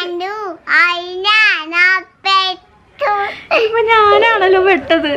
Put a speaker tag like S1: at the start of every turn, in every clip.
S1: അനു അയിന നാ പെട്ടു
S2: ഇപ്പൊ ഞാനാണല്ലോ പെട്ടത്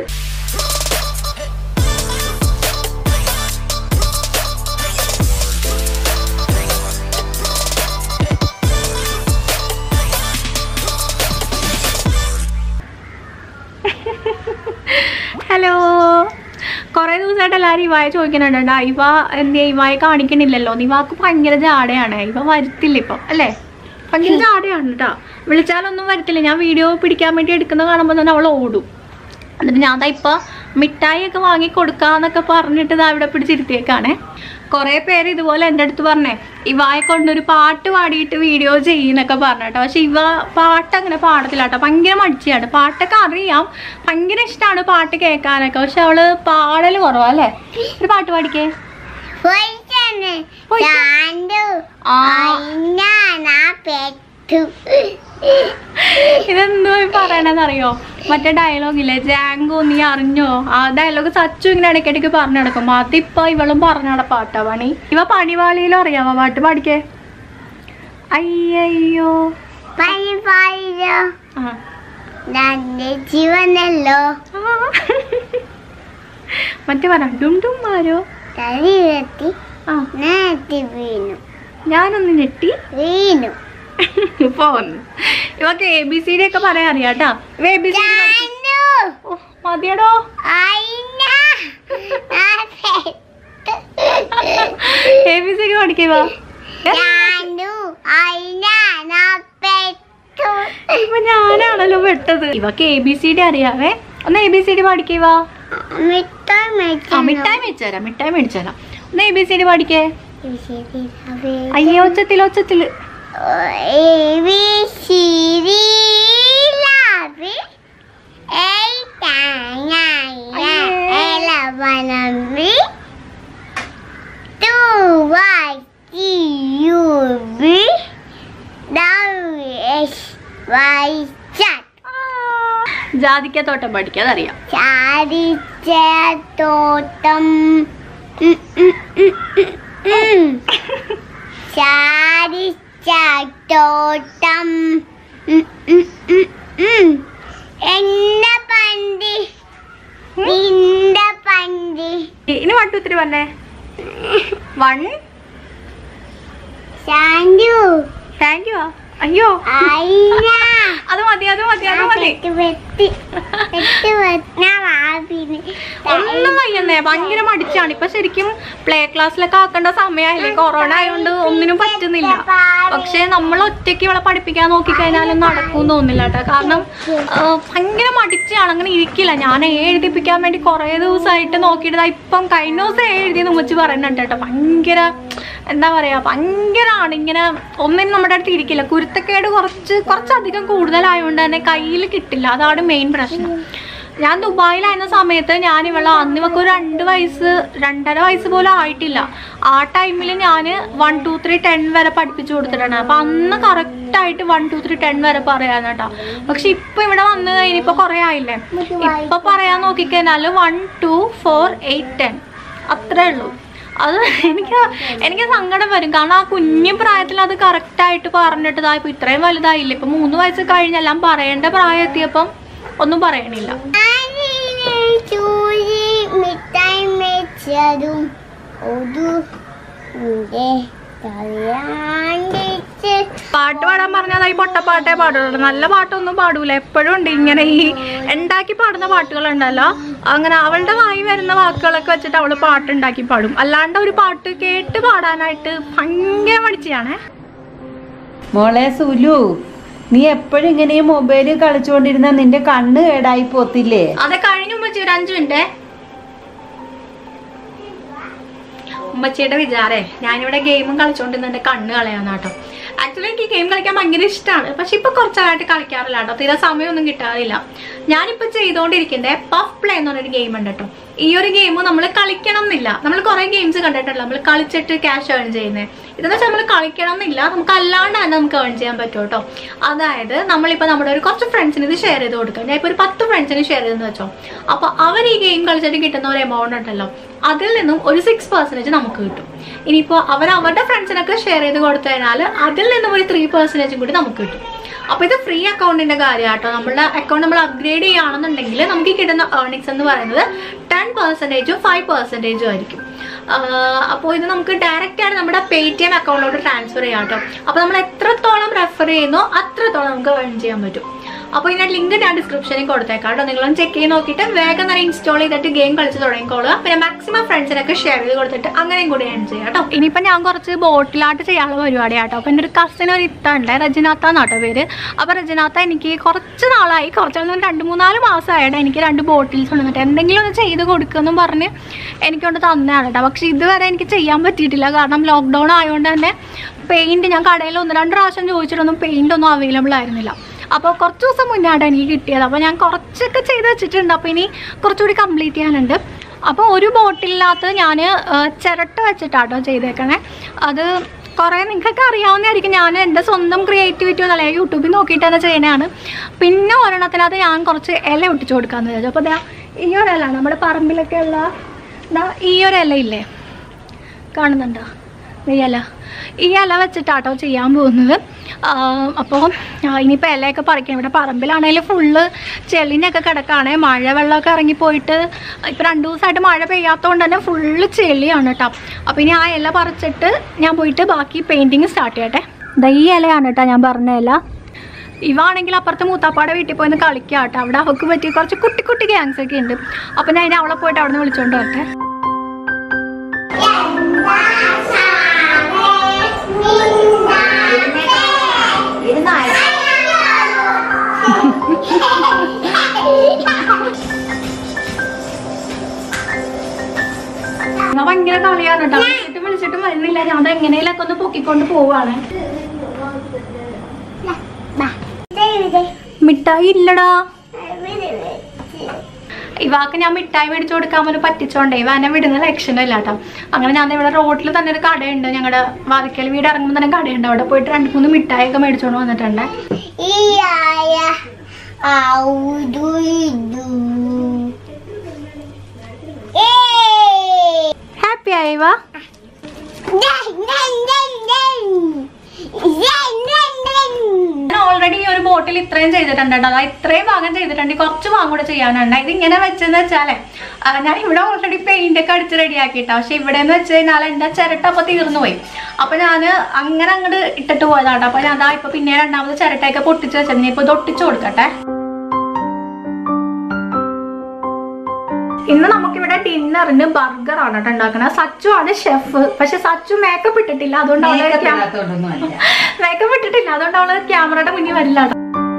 S2: ഹലോ കുറേ ദിവസമായിട്ട് എല്ലാവരും ഇവായ ചോദിക്കുന്നുണ്ട് ഇവ എന്ത് ഇവായ കാണിക്കണില്ലല്ലോ ഇവാക്ക് ഭയങ്കര ജാടയാണ് ഇവ വരുത്തില്ല ഇപ്പം അല്ലേ ഭയങ്കര ജാടയാണ് കേട്ടോ വിളിച്ചാലൊന്നും വരത്തില്ല ഞാൻ വീഡിയോ പിടിക്കാൻ വേണ്ടി എടുക്കുന്ന കാണുമ്പോൾ തന്നെ അവൾ ഓടും എന്നിട്ട് ഞാൻ ദാ ഇപ്പൊ മിഠായി ഒക്കെ വാങ്ങി കൊടുക്കാന്നൊക്കെ പറഞ്ഞിട്ട് ദാ ഇവിടെ പിടിച്ചിരുത്തിയേക്കാണേ കുറേ പേര് ഇതുപോലെ എൻ്റെ അടുത്ത് പറഞ്ഞേ ഇവായെ കൊണ്ടൊരു പാട്ട് പാടിയിട്ട് വീഡിയോ ചെയ്യുന്നൊക്കെ പറഞ്ഞിട്ടോ പക്ഷെ ഇവ പാട്ട് അങ്ങനെ പാടത്തില്ല കേട്ടോ ഭയങ്കര മടിച്ചാണ് പാട്ടൊക്കെ അറിയാം ഭയങ്കര ഇഷ്ടമാണ് പാട്ട് കേൾക്കാനൊക്കെ പക്ഷെ അവള് പാടൽ കുറവാ അല്ലേ ഒരു പാട്ട് പാടിക്കേ
S1: പോയിട്ടാണ്
S2: പോയി.
S1: ചാണ്ടു
S2: ആ
S1: അയിന നാ പെട്ടു
S2: ഇതെന്തോ ഈ പറയണെന്നറിയോ മറ്റേ ഡയലോഗ് ഇല്ലേ ജാങ്കോ നീ അറിഞ്ഞോ ആ ഡയലോഗ് സച്ചു ഇങ്ങനെ ഇടയ്ക്കിടയ്ക്ക് പറഞ്ഞു നടക്കും അതിപ്പോ ഇവളും പറഞ്ഞാട പാട്ടാ പണി ഇവ പണിവാളിയിലും അറിയാമോ പാട്ട് പാടിക്കേ അയ്യോ
S1: പനി പാടിയോ
S2: ആ
S1: നന്റെ ജീവനല്ലോ
S2: ആ. മറ്റേ പറ ഡും ഡും ആരോ
S1: തലി വെത്തി
S2: ആ
S1: നേരത്തെ വീണു
S2: ഞാനൊന്ന് ഞെട്ടി
S1: വീണു
S2: പോന്നു ഇവക്ക് എ ബി സി ഡി ഒക്കെ പറയാൻ അറിയാട്ടാ ഇവ A B C D
S1: Chandu
S2: മതിയടോ
S1: അയിന നാ പെട്ടു
S2: എ ബി സി ഡി പഠിക്കുക
S1: ചാണ്ടു അയിന നാ പെട്ടു
S2: ഇപ്പൊ ഞാനാണല്ലോ പെട്ടത് ഇവക്ക് എ ബി സി ഡി അറിയാവേ ഒന്ന് എ ബി സി ഡി പഠിക്കുക
S1: മിഠായി
S2: ആ മിഠായി മേടിച്ചുതരാം മിഠായി മേടിച്ചുതരാം ഒന്ന് എ ബി സി ഡി പഠിക്കേ
S1: മേടിച്ചു
S2: അയ്യോ ഒച്ചത്തില് ഒച്ചത്തില്
S1: A B C D love eight nine eleven B two Y T U B W X Y Z
S2: ജാതിക്കത്തോട്ടം പഠിക്കുക അതറിയാം
S1: ചാരിച്ച തോട്ടം ഉം, ഉം, ഉം, ഉം, ഉം. ചാരിച്ച തോട്ടം ഉം, ഉം, ഉം, ഉം. എന്റെ പന്തി നിന്റെ പന്തി
S2: ഇനി വൺ ടു ത്രീ പറഞ്ഞേ വൺ
S1: ശാന്തു
S2: താങ്ക് യു അയ്യോ
S1: അയ്യ
S2: അത് മതി അത് മതി അത് മതി
S1: വെട്ടി വെട്ടി വെട്ടി വെട്ടാ വാപിന്
S2: ഒന്നും വയ്യന്നേ ഭയങ്കര മടിച്ചാണ് ഇപ്പൊ ശരിക്കും പ്ലേ ക്ലാസ്സിലൊക്കെ ആക്കേണ്ട സമയമായില്ലേ കൊറോണ ആയതുകൊണ്ട് ഒന്നിനും പറ്റുന്നില്ല പക്ഷെ നമ്മൾ ഒറ്റയ്ക്ക് ഇവളെ പഠിപ്പിക്കാൻ നോക്കിക്കഴിഞ്ഞാലും നടക്കും തോന്നില്ല കേട്ടോ കാരണം ആ, ഭയങ്കര മടിച്ചാണ് അങ്ങനെ ഇരിക്കില്ല ഞാൻ ഏ എഴുതിപ്പിക്കാൻ വേണ്ടി കുറേ ദിവസമായിട്ട് നോക്കിയിട്ട് ദാ ഇപ്പം കഴിഞ്ഞ ദിവസം ഏ എഴുതിയെന്ന് ഉമ്മച്ചി പറയുന്നുണ്ട് കേട്ടോ ഭയങ്കര എന്താ പറയാ ഭയങ്കരമാണ് ഇങ്ങനെ ഒന്നിനും നമ്മുടെ അടുത്ത് ഇരിക്കില്ല കുരുത്തക്കേട് കുറച്ച് കുറച്ചധികം കൂടുതലായതുകൊണ്ട് തന്നെ കയ്യിൽ കിട്ടില്ല അതാണ് മെയിൻ പ്രശ്നം ഞാൻ ദുബായിലായിരുന്ന സമയത്ത് ഞാൻ ഇവളെ അന്ന് ഇവക്ക് ഒരു രണ്ട് വയസ്സ് രണ്ടര വയസ്സ് പോലും ആയിട്ടില്ല ആ ടൈമിൽ ഞാൻ വൺ ടു ത്രീ ടെൻ വരെ പഠിപ്പിച്ചു കൊടുത്തിട്ടാണ് അപ്പൊ അന്ന് കറക്റ്റ് ആയിട്ട് വൺ ടു ത്രീ ടെൻ വരെ പറയാന്ന് കേട്ടോ പക്ഷെ ഇപ്പൊ ഇവിടെ വന്ന് കഴിഞ്ഞിപ്പോ കുറെ ആയില്ലേ ഇപ്പൊ പറയാൻ നോക്കിക്കഴിഞ്ഞാല് one two four eight ten അത്രേ ഉള്ളൂ അത് എനിക്ക് എനിക്ക് സങ്കടം വരും കാരണം ആ കുഞ്ഞു പ്രായത്തിൽ അത് കറക്റ്റായിട്ട് പറഞ്ഞിട്ട് ഇതാ ഇപ്പൊ ഇത്രയും വലുതായില്ല ഇപ്പൊ മൂന്ന് വയസ്സ് കഴിഞ്ഞെല്ലാം പറയേണ്ട പ്രായം എത്തിയപ്പം ഒന്നും പറയണില്ല
S1: ആനിനെ ചൂരി മിഠായി മേച്ചതും ഒരു നിന്റെ തലയാണ്ടിച്ച്
S2: പാട്ട് പാടാൻ പറഞ്ഞാൽ ഈ പൊട്ടപ്പാട്ടേ പാടുള്ളൂ നല്ല പാട്ടൊന്നും പാടൂല എപ്പോഴും ഉണ്ട് ഇങ്ങനെ ഈ ഉണ്ടാക്കി പാടുന്ന പാട്ടുകളുണ്ടല്ലോ അങ്ങനെ അവളുടെ വായി വരുന്ന വാക്കുകളൊക്കെ വെച്ചിട്ട് അവള് പാട്ട് ഉണ്ടാക്കി പാടും അല്ലാണ്ട് ഒരു പാട്ട് കേട്ട് പാടാനായിട്ട് ഭയങ്കര മടിച്ചാണേ
S3: മോളെ സുലു നീ എപ്പോഴും ഇങ്ങനെ ഈ മൊബൈല് കളിച്ചുകൊണ്ടിരുന്ന നിന്റെ കണ്ണ് കേടായി പോത്തില്ലേ
S2: അത് കഴിഞ്ഞു ഉമ്മച്ചി ഒരു അഞ്ചു മിനിറ്റ് ഉമ്മച്ചിയുടെ വിചാരേ ഞാനിവിടെ ഗെയിമും കളിച്ചോണ്ടിരുന്ന എന്റെ കണ്ണ് കളയാന്നാട്ടോ ആക്ച്വലി എനിക്ക് ഗെയിം കളിക്കാൻ ഭയങ്കര ഇഷ്ടമാണ് പക്ഷെ ഇപ്പൊ കുറച്ചായിട്ട് കളിക്കാറില്ല കേട്ടോ തീരെ സമയമൊന്നും കിട്ടാറില്ല ഞാനിപ്പോ ചെയ്തുകൊണ്ടിരിക്കുന്നത് പഫ് പ്ലേ എന്ന് പറഞ്ഞൊരു ഗെയിം ഉണ്ട് കേട്ടോ ഈ ഒരു ഗെയിം നമ്മൾ കളിക്കണം എന്നില്ല നമ്മൾ കുറെ ഗെയിംസ് കണ്ടിട്ടില്ല നമ്മൾ കളിച്ചിട്ട് ക്യാഷ് ഏൺ ചെയ്യുന്നത് ഇതെന്ന് വെച്ചാൽ നമ്മൾ കളിക്കണം എന്നില്ല നമുക്ക് അല്ലാണ്ട് തന്നെ നമുക്ക് ഏൺ ചെയ്യാൻ പറ്റും കേട്ടോ അതായത് നമ്മളിപ്പോൾ നമ്മുടെ ഒരു കുറച്ച് ഫ്രണ്ട്സിന് ഇത് ഷെയർ ചെയ്ത് കൊടുക്കാം ഞാൻ ഇപ്പോൾ ഒരു പത്ത് ഫ്രണ്ട്സിന് ഷെയർ ചെയ്തെന്ന് വെച്ചോ അപ്പോൾ അവർ ഈ ഗെയിം കളിച്ചിട്ട് കിട്ടുന്ന ഒരു എമൗണ്ട് ഉണ്ടല്ലോ അതിൽ നിന്നും ഒരു സിക്സ് പെർസെൻറ്റേജ് നമുക്ക് കിട്ടും ഇനിയിപ്പോൾ അവർ അവരുടെ ഫ്രണ്ട്സിനൊക്കെ ഷെയർ ചെയ്ത് കൊടുത്തു കഴിഞ്ഞാൽ അതിൽ നിന്നും ഒരു ത്രീ പെർസെൻറ്റേജും കൂടി നമുക്ക് കിട്ടും അപ്പോൾ ഇത് ഫ്രീ അക്കൗണ്ടിന്റെ കാര്യമാട്ടോ നമ്മളുടെ അക്കൗണ്ട് നമ്മൾ അപ്ഗ്രേഡ് ചെയ്യുകയാണെന്നുണ്ടെങ്കിൽ നമുക്ക് ഈ കിട്ടുന്ന ഏർണിങ്സ് എന്ന് പറയുന്നത് ടെൻ പെർസെൻറ്റേജും ഫൈവ് പെർസെൻറ്റേജും ആയിരിക്കും അപ്പോൾ ഇത് നമുക്ക് ഡയറക്റ്റ് ആണ് നമ്മുടെ പേ ടി എം അക്കൗണ്ടിലോട്ട് ട്രാൻസ്ഫർ ചെയ്യാം കേട്ടോ അപ്പോൾ നമ്മൾ എത്രത്തോളം റെഫർ ചെയ്യുന്നോ അത്രത്തോളം നമുക്ക് ഏൺ ചെയ്യാൻ പറ്റും അപ്പോൾ ഇതിന്റെ ലിങ്ക് ഞാൻ ഡിസ്ക്രിപ്ഷനിൽ കൊടുത്തേക്കാം കേട്ടോ നിങ്ങളൊന്ന് ചെക്ക് ചെയ്ത് നോക്കിയിട്ട് വേഗം തന്നെ ഇൻസ്റ്റാൾ ചെയ്തിട്ട് ഗെയിം കളിച്ച് തുടങ്ങിക്കോളുക പിന്നെ മാക്സിമം ഫ്രണ്ട്സിനൊക്കെ ഷെയർ ചെയ്ത് കൊടുത്തിട്ട് അങ്ങനെയും കൂടി ഏൺ ചെയ്യാം കേട്ടോ ഇനിയിപ്പോൾ ഞാൻ കുറച്ച് ബോട്ടിലായിട്ട് ചെയ്യാനുള്ള പരിപാടിയാട്ടോ അപ്പോൾ എൻ്റെ ഒരു കസിൻ ഒരു ഇത്ത ഉണ്ട് രജനാത്ത എന്നാട്ടോ പേര് അപ്പോൾ രജനാത്ത എനിക്ക് കുറച്ച് നാളായി കുറച്ച് രണ്ട് മൂന്നാല് മാസമായിട്ട് എനിക്ക് രണ്ട് ബോട്ടിൽസ് കൊണ്ടുവന്നിട്ട് എന്തെങ്കിലും ഒന്ന് ചെയ്ത് കൊടുക്കുമെന്നും പറഞ്ഞ് എനിക്കൊണ്ട് തന്നെയാണ് കേട്ടോ പക്ഷേ ഇതുവരെ എനിക്ക് ചെയ്യാൻ പറ്റിയിട്ടില്ല കാരണം ലോക്ക്ഡൗൺ ആയതുകൊണ്ട് തന്നെ പെയിൻറ്റ് ഞാൻ കടയിൽ ഒന്ന് രണ്ട് പ്രാവശ്യം ചോദിച്ചിട്ടൊന്നും പെയിൻ്റ് ഒന്നും അവൈലബിൾ ആയിരുന്നില്ല അപ്പോൾ കുറച്ച് ദിവസം മുന്നാണ് എനിക്ക് കിട്ടിയത് അപ്പോൾ ഞാൻ കുറച്ചൊക്കെ ചെയ്ത് വെച്ചിട്ടുണ്ട് അപ്പോൾ ഇനി കുറച്ചുകൂടി കംപ്ലീറ്റ് ചെയ്യാനുണ്ട് അപ്പോൾ ഒരു ബോട്ടിലിനകത്ത് ഞാൻ ചിരട്ട വെച്ചിട്ടാട്ടോ ചെയ്തേക്കണേ അത് കുറേ നിങ്ങൾക്കൊക്കെ അറിയാവുന്നതായിരിക്കും ഞാൻ എൻ്റെ സ്വന്തം ക്രിയേറ്റിവിറ്റി ഒന്നല്ല യൂട്യൂബിൽ നോക്കിയിട്ട് തന്നെ ചെയ്യണതാണ് പിന്നെ ഒരെണ്ണത്തിനകത്ത് ഞാൻ കുറച്ച് ഇല ഒട്ടിച്ചു കൊടുക്കാമെന്ന് വിചാരിച്ചു അപ്പോൾ ദാ ഈ ഒരു ഇല നമ്മുടെ പറമ്പിലൊക്കെ ഉള്ള ദാ ഈ ഒരു ഇല ഇല്ലേ കാണുന്നുണ്ടോ ഈ ഇല ഈ ഇല വെച്ചിട്ടാട്ടോ ചെയ്യാൻ പോകുന്നത് അപ്പോൾ ഇനിയിപ്പോൾ ഇലയൊക്കെ പറിക്കണം ഇവിടെ പറമ്പിലാണെങ്കിൽ ഫുള്ള് ചെളിനൊക്കെ കിടക്കാണ് മഴ വെള്ളമൊക്കെ ഇറങ്ങിപ്പോയിട്ട് ഇപ്പോൾ രണ്ട് ദിവസമായിട്ട് മഴ പെയ്യാത്തതുകൊണ്ട് തന്നെ ഫുള്ള് ചെളിയാണ് കേട്ടോ അപ്പോൾ ഇനി ആ ഇല പറിച്ചിട്ട് ഞാൻ പോയിട്ട് ബാക്കി പെയിൻറ്റിങ് സ്റ്റാർട്ട് ചെയ്യട്ടെ ദാ ഈ ഇലയാണ് കേട്ടോ ഞാൻ പറഞ്ഞ ഇല ഇവാണെങ്കിൽ അപ്പുറത്തെ മൂത്താപ്പാടെ വീട്ടിൽ പോയി കളിക്കാം കേട്ടോ അവിടെ അവൾക്ക് പറ്റിയ കുറച്ച് കുട്ടി കുട്ടി ഗ്യാങ്സ് ഒക്കെ ഉണ്ട് അപ്പം ഞാൻ ഇനി അവളെ പോയിട്ട് അവിടെ നിന്ന് വിളിച്ചോണ്ട് വരട്ടെ എന്നാ ഭയങ്കര കളിയാണ് കേട്ടോ വിളിച്ചിട്ടും വിളിച്ചിട്ടും വരുന്നില്ല ഞാൻ അത് എങ്ങനെയൊക്കെ ഒന്ന് പൊക്കിക്കൊണ്ട് പോവാണ് മിഠായി ഇല്ലടാ ഇവാക്ക് ഞാൻ മിഠായി മേടിച്ചു കൊടുക്കാൻ പോലും പറ്റിച്ചോണ്ടേ ഇവ എന്നെ വിടുന്ന ലക്ഷണമില്ല കേട്ടോ അങ്ങനെ ഞാൻ ഇവിടെ റോഡിൽ തന്നെ ഒരു കടയുണ്ട് ഞങ്ങളുടെ വാതിക്കൽ വീട് ഇറങ്ങുമ്പോൾ തന്നെ കടയുണ്ട് അവിടെ പോയിട്ട് രണ്ട് മൂന്ന് മിഠായി ഒക്കെ മേടിച്ചോണ്ട് വന്നിട്ടുണ്ട്
S1: ഇയായ ഔദു ഇദു ഏ
S2: ഹാപ്പി ആയി വാ
S1: ദൻ ദൻ ദൻ ദൻ ദൻ ദൻ ദൻ
S2: ഞാൻ ഓൾറെഡി ഈ ഒരു ബോട്ടിൽ ഇത്രയും ചെയ്തിട്ടുണ്ട് കേട്ടോ അതാ ഇത്രയും ഭാഗം ചെയ്തിട്ടുണ്ട് കുറച്ച് ഭാഗം കൂടെ ചെയ്യാനുണ്ട് ഇത് ഇങ്ങനെ വെച്ചെന്ന് വെച്ചാലേ ആ, ഞാൻ ഇവിടെ ഓൾറെഡി പെയിന്റ് ഒക്കെ അടിച്ച് റെഡിയാക്കിയിട്ടാ പക്ഷെ ഇവിടെ എന്ന് വെച്ച് കഴിഞ്ഞാൽ എന്റെ ചിരട്ട അപ്പൊ തീർന്നു പോയി അപ്പൊ ഞാൻ അങ്ങനെ അങ്ങോട്ട് ഇട്ടിട്ട് പോയതാട്ടോ അപ്പൊ ഞാൻ അതാ ഇപ്പൊ പിന്നെ രണ്ടാമത് ചിരട്ടയൊക്കെ പൊട്ടിച്ച് വെച്ചത് ഇപ്പൊ ഇത് ഒട്ടിച്ചു കൊടുക്കട്ടെ ഇന്ന് നമുക്കിവിടെ ഡിന്നറിന് ബർഗർ ആണ് കേട്ടോ ഉണ്ടാക്കുന്നത് സച്ചു ആണ് ഷെഫ് പക്ഷെ സച്ചു മേക്കപ്പ് ഇട്ടിട്ടില്ല അതുകൊണ്ട് അവള് മേക്കപ്പ് ഇട്ടിട്ടില്ല അതുകൊണ്ട് അവള് ക്യാമറയുടെ മുന്നിൽ വരില്ല കേട്ടോ.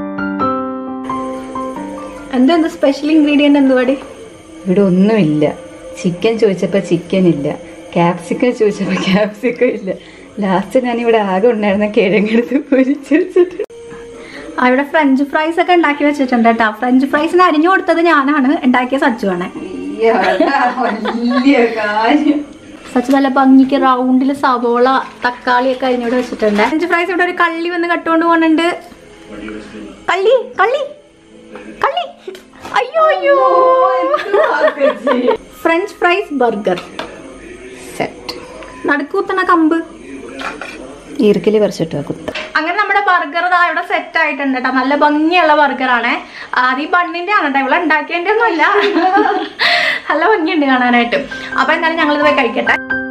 S2: എന്താ എന്ത് സ്പെഷ്യൽ ഇൻഗ്രീഡിയന്റ് എന്തുവാടി
S3: ഇവിടെ ഒന്നുമില്ല ചിക്കൻ ചോദിച്ചപ്പോൾ ചിക്കൻ ഇല്ല ക്യാപ്സിക്കം ചോദിച്ചപ്പോൾ ക്യാപ്സിക്കം ഇല്ല ലാസ്റ്റ് ഞാൻ ഇവിടെ ആകെ ഉണ്ടായിരുന്ന കിഴങ്ങെടുത്ത് പൊരിച്ച് വെച്ചിട്ട്
S2: ആ ഇവിടെ ഫ്രഞ്ച് ഫ്രൈസ് ഒക്കെ ഉണ്ടാക്കി വെച്ചിട്ടുണ്ട് കേട്ടോ ഫ്രഞ്ച് ഫ്രൈസിന് അരിഞ്ഞു കൊടുത്തത് ഞാനാണ് ഉണ്ടാക്കിയ സച്ചു ആണ്
S3: അയ്യോ, അതാ വലിയ കാര്യം
S2: സച്ചു നല്ല ഭംഗിക്ക് റൗണ്ടിൽ സവോള തക്കാളി ഒക്കെ അരിഞ്ഞൂടെ വെച്ചിട്ടുണ്ട് ഫ്രഞ്ച് ഫ്രൈസ് ഇവിടെ ഒരു കള്ളി വന്ന് കട്ടുകൊണ്ട് പോകുന്നുണ്ട് കള്ളി കള്ളി കള്ളി അയ്യോ അയ്യോ ഫ്രഞ്ച് ഫ്രൈസ് ബർഗർ
S3: സെറ്റ്
S2: നടുക്കൂത്തണ കമ്പ്
S3: ഈർക്കിലി പറിച്ചിട്ടോ കുത്ത
S2: അങ്ങനെ നമ്മുടെ ബർഗർ ഇതാ ഇവിടെ സെറ്റ് ആയിട്ടുണ്ട് കേട്ടോ നല്ല ഭംഗിയുള്ള ബർഗറാണ് അത് ഈ ബണ്ണിന്റെ ആണ് കേട്ടോ ഇവിടെ ഉണ്ടാക്കിയതിന്റെ ഒന്നുമല്ല നല്ല ഭംഗിയുണ്ട് കാണാനായിട്ട് അപ്പൊ എന്തായാലും ഞങ്ങളിത് പോയി കഴിക്കട്ടെ